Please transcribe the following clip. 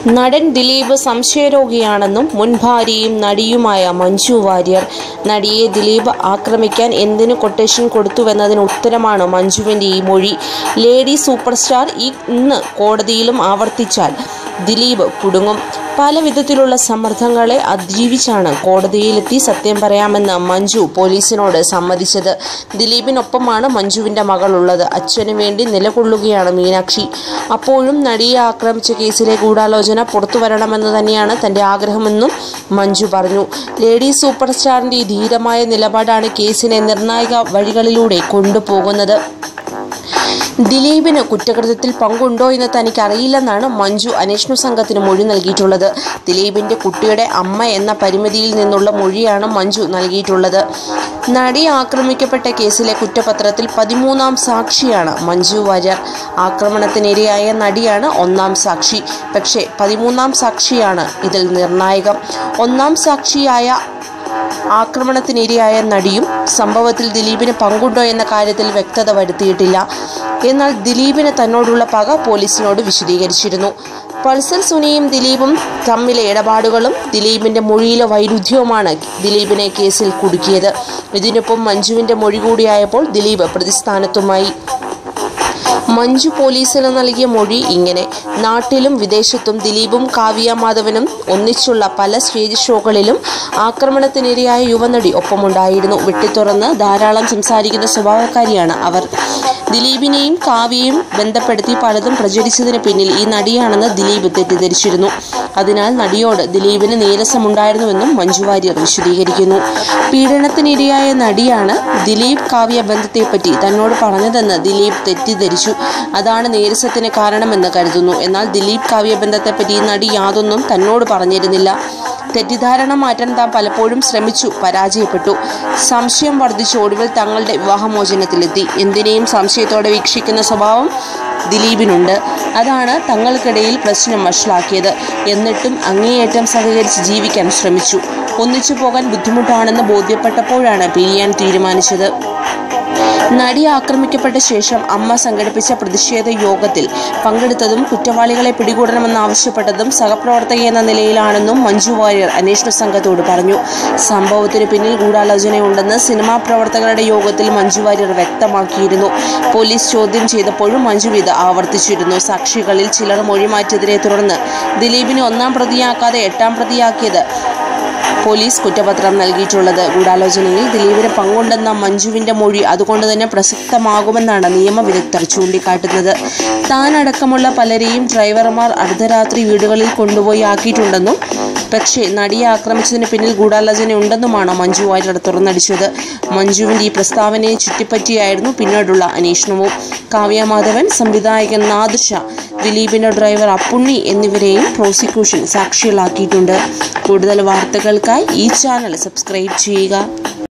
നടൻ ദിലീപ് സംശയരോഗിയാണെന്നും മുൻ ഭാര്യയും നടിയുമായ മഞ്ജു വാര്യർ നടിയെ ദിലീപ് ആക്രമിക്കാൻ എന്തിനു കൊട്ടേഷൻ കൊടുത്തുവെന്നതിന് ഉത്തരമാണ് മഞ്ജുവിൻ്റെ ഈ മൊഴി ലേഡി സൂപ്പർ സ്റ്റാർ ഈ ഇന്ന് കോടതിയിലും ആവർത്തിച്ചാൽ ദിലീപ് കുടുങ്ങും പല വിധത്തിലുള്ള സമ്മർദ്ദങ്ങളെ അതിജീവിച്ചാണ് കോടതിയിലെത്തി സത്യം പറയാമെന്ന് മഞ്ജു പോലീസിനോട് സമ്മതിച്ചത് ദിലീപിനൊപ്പമാണ് മഞ്ജുവിൻ്റെ മകളുള്ളത് അച്ഛനു വേണ്ടി നിലകൊള്ളുകയാണ് മീനാക്ഷി അപ്പോഴും നടിയെ ആക്രമിച്ച കേസിലെ ഗൂഢാലോചന പുറത്തു വരണമെന്ന് തന്നെയാണ് തൻ്റെ ആഗ്രഹമെന്നും മഞ്ജു പറഞ്ഞു ലേഡി സൂപ്പർ സ്റ്റാറിൻ്റെ ഈ ധീരമായ നിലപാടാണ് കേസിനെ നിർണായക വഴികളിലൂടെ കൊണ്ടുപോകുന്നത് ദിലീപിന് കുറ്റകൃത്യത്തിൽ പങ്കുണ്ടോ എന്ന് തനിക്ക് അറിയില്ലെന്നാണ് മഞ്ജു അന്വേഷണ സംഘത്തിന് മൊഴി നൽകിയിട്ടുള്ളത് ദിലീപിന്റെ കുട്ടിയുടെ അമ്മ എന്ന പരിമിതിയിൽ നിന്നുള്ള മൊഴിയാണ് മഞ്ജു നൽകിയിട്ടുള്ളത് നടി ആക്രമിക്കപ്പെട്ട കേസിലെ കുറ്റപത്രത്തിൽ പതിമൂന്നാം സാക്ഷിയാണ് മഞ്ജു വാര്യർ ആക്രമണത്തിനിരയായ നടിയാണ് ഒന്നാം സാക്ഷി പക്ഷേ പതിമൂന്നാം സാക്ഷിയാണ് ഇതിൽ നിർണായകം ഒന്നാം സാക്ഷിയായ ആക്രമണത്തിനിരയായ നടിയും സംഭവത്തിൽ ദിലീപിന് പങ്കുണ്ടോ എന്ന കാര്യത്തിൽ വ്യക്തത വരുത്തിയിട്ടില്ല എന്നാൽ ദിലീപിന് തന്നോടുള്ള പക പോലീസിനോട് വിശദീകരിച്ചിരുന്നു പൾസർ സുനിയും ദിലീപും തമ്മിലെ ഇടപാടുകളും ദിലീപിന്റെ മൊഴിയിലെ വൈരുദ്ധ്യവുമാണ് ദിലീപിനെ കേസിൽ കുടുക്കിയത് ഇതിനൊപ്പം മഞ്ജുവിന്റെ മൊഴി കൂടിയായപ്പോൾ ദിലീപ് പ്രതിസ്ഥാനത്തുമായി മഞ്ജു പോലീസിന് നൽകിയ മൊഴി ഇങ്ങനെ നാട്ടിലും വിദേശത്തും ദിലീപും കാവ്യ മാധവനും ഒന്നിച്ചുള്ള പല സ്റ്റേജ് ഷോകളിലും ആക്രമണത്തിനിരയായ യുവനടി ഒപ്പമുണ്ടായിരുന്നു വെട്ടിത്തുറന്ന് ധാരാളം സംസാരിക്കുന്ന സ്വഭാവക്കാരിയാണ് അവർ ദിലീപിനെയും കാവ്യയും ബന്ധപ്പെടുത്തി പലതും പ്രചരിച്ചതിന് പിന്നിൽ ഈ നടിയാണെന്ന് ദിലീപ് തെറ്റിദ്ധരിച്ചിരുന്നു അതിനാൽ നടിയോട് ദിലീപിന് നീരസമുണ്ടായിരുന്നുവെന്നും മഞ്ജു വാര്യർ വിശദീകരിക്കുന്നു പീഡനത്തിനിരയായ നടിയാണ് ദിലീപ് കാവ്യ ബന്ധത്തെപ്പറ്റി തന്നോട് പറഞ്ഞതെന്ന് ദിലീപ് തെറ്റിദ്ധരിച്ചു അതാണ് നീരസത്തിന് കാരണമെന്ന് കരുതുന്നു എന്നാൽ ദിലീപ് കാവ്യ ബന്ധത്തെപ്പറ്റി ഈ നടി യാതൊന്നും തന്നോട് പറഞ്ഞിരുന്നില്ല തെറ്റിദ്ധാരണ മാറ്റാൻ താൻ പലപ്പോഴും ശ്രമിച്ചു പരാജയപ്പെട്ടു സംശയം വർദ്ധിച്ചു ഒടുവിൽ തങ്ങളുടെ വിവാഹമോചനത്തിലെത്തി എന്തിനേയും സംശയത്തോടെ വീക്ഷിക്കുന്ന സ്വഭാവം ദിലീപിനുണ്ട് അതാണ് തങ്ങൾക്കിടയിൽ പ്രശ്നം വഷളാക്കിയത് എന്നിട്ടും അങ്ങേയറ്റം സഹകരിച്ച് ജീവിക്കാൻ ശ്രമിച്ചു ഒന്നിച്ചു പോകാൻ ബുദ്ധിമുട്ടാണെന്ന് ബോധ്യപ്പെട്ടപ്പോഴാണ് പിരിയാൻ തീരുമാനിച്ചത് നടി ആക്രമിക്കപ്പെട്ട ശേഷം അമ്മ സംഘടിപ്പിച്ച പ്രതിഷേധ യോഗത്തിൽ പങ്കെടുത്തതും കുറ്റവാളികളെ പിടികൂടണമെന്നാവശ്യപ്പെട്ടതും സഹപ്രവർത്തക എന്ന നിലയിലാണെന്നും മഞ്ജു വാര്യർ അന്വേഷണ സംഘത്തോട് പറഞ്ഞു സംഭവത്തിന് പിന്നിൽ ഗൂഢാലോചനയുണ്ടെന്ന് സിനിമാ പ്രവർത്തകരുടെ യോഗത്തിൽ മഞ്ജു വാര്യർ വ്യക്തമാക്കിയിരുന്നു പോലീസ് ചോദ്യം ചെയ്തപ്പോഴും മഞ്ജു ഇത് ആവർത്തിച്ചിരുന്നു സാക്ഷികളിൽ ചിലർ മൊഴി മാറ്റിയതിനെ തുടർന്ന് ദിലീപിനെ ഒന്നാം പ്രതിയാക്കാതെ എട്ടാം പ്രതിയാക്കിയത് പോലീസ് കുറ്റപത്രം നൽകിയിട്ടുള്ളത് ഗൂഢാലോചനയിൽ ദിലീപിന് പങ്കുണ്ടെന്ന മഞ്ജുവിന്റെ മൊഴി അതുകൊണ്ട് തന്നെ പ്രസക്തമാകുമെന്നാണ് നിയമവിദഗ്ധർ ചൂണ്ടിക്കാട്ടുന്നത് താൻ അടക്കമുള്ള പലരെയും ഡ്രൈവർമാർ അർദ്ധരാത്രി വീടുകളിൽ കൊണ്ടുപോയി ആക്കിയിട്ടുണ്ടെന്നും പക്ഷേ നടിയെ ആക്രമിച്ചതിന് പിന്നിൽ ഗൂഢാലോചന ഉണ്ടെന്നുമാണ് മഞ്ജു വാര്യർ തുറന്നടിച്ചത് മഞ്ജുവിന്റെ ഈ പ്രസ്താവനയെ ചുറ്റിപ്പറ്റിയായിരുന്നു പിന്നീടുള്ള അന്വേഷണവും കാവ്യ മാധവൻ സംവിധായകൻ നാദിഷ ദിലീപിന്റെ ഡ്രൈവർ അപ്പുണ്ണി എന്നിവരെയും പ്രോസിക്യൂഷൻ സാക്ഷികളാക്കിയിട്ടുണ്ട് കൂടുതൽ വാർത്തകൾക്കായി ഈ ചാനൽ സബ്സ്ക്രൈബ് ചെയ്യുക